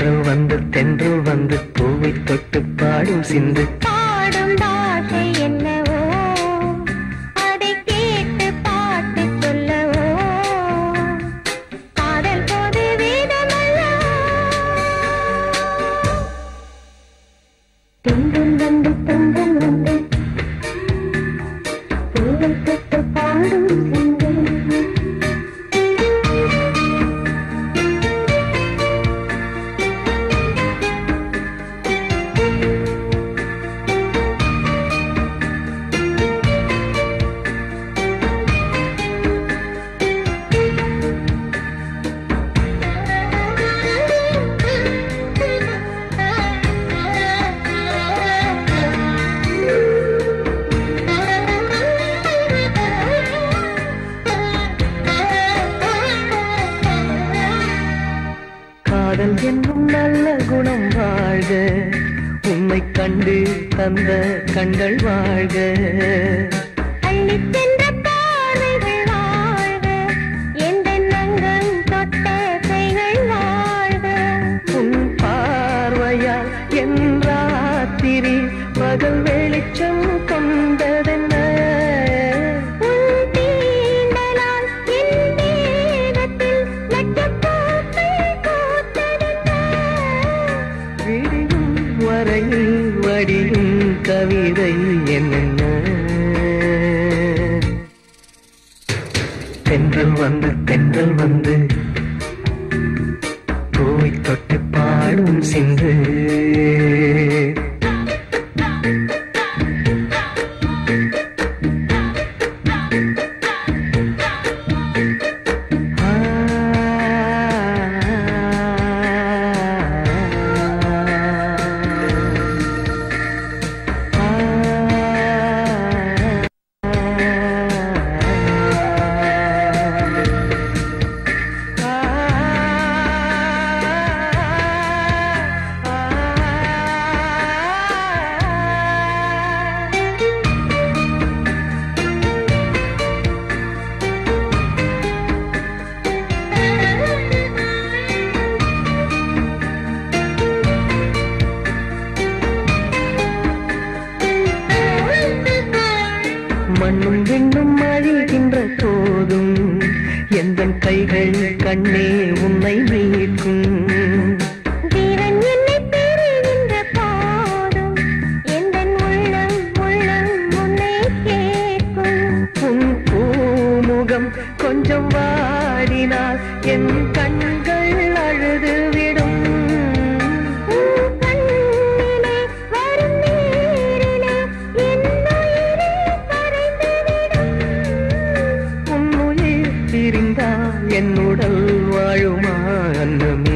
தென்றல் வந்து தென்றல் வந்து பூவை தொட்டு பாடும் சிந்து பாடும் பாஷை என்னவோ அதை கேட்டு பாட்டு சொல்லவோ காதல் போது வேதமல்ல தென்றல் வந்து தென்றல் வந்து பூவை தொட்டு பாடும் சிந்து காதல் என்னும் நல்ல குணம் வாழ்க உம்மை கண்டு தந்த கண்கள் வாழ்க அள்ளிச் சென்ற பார்வைகள் வாழ்க எந்த நங்கம் தொட்ட கைகள் வாழ்க உன் பார்வையால் என் ராத்திரி பகல் வெளிச்சம் கொண்டதென்ன உன் தீண்டலால் என் தேகத்தில் லட்சப்பூக்கள் பூத்ததென்ன? விடியும் வரையில் வடியும் கவிதை என்னென்ன தென்றல் வந்து தென்றல் வந்து பூவை தொட்டு பாடும் சிந்து மண்ணும் விண்ணும் அழிகின்ற போதும் எந்த கைகள் கண்ணே உன்னை மீட்கும் ஜீவன் என்னை பிரிகின்ற போதும் எந்தன் உள்ளம் உள்ளம் உன்னை கேட்கும் உன் பூமுகம் கொஞ்சம் வாடினால் என் கண்கள் அழுதுவிடும் உன் கண்ணிலே வரும் நீரிலே என் உயிரே கரைந்துவிடும் உன் உயிர் பிரிந்தால் என் உடல் வாழுமா அன்னமே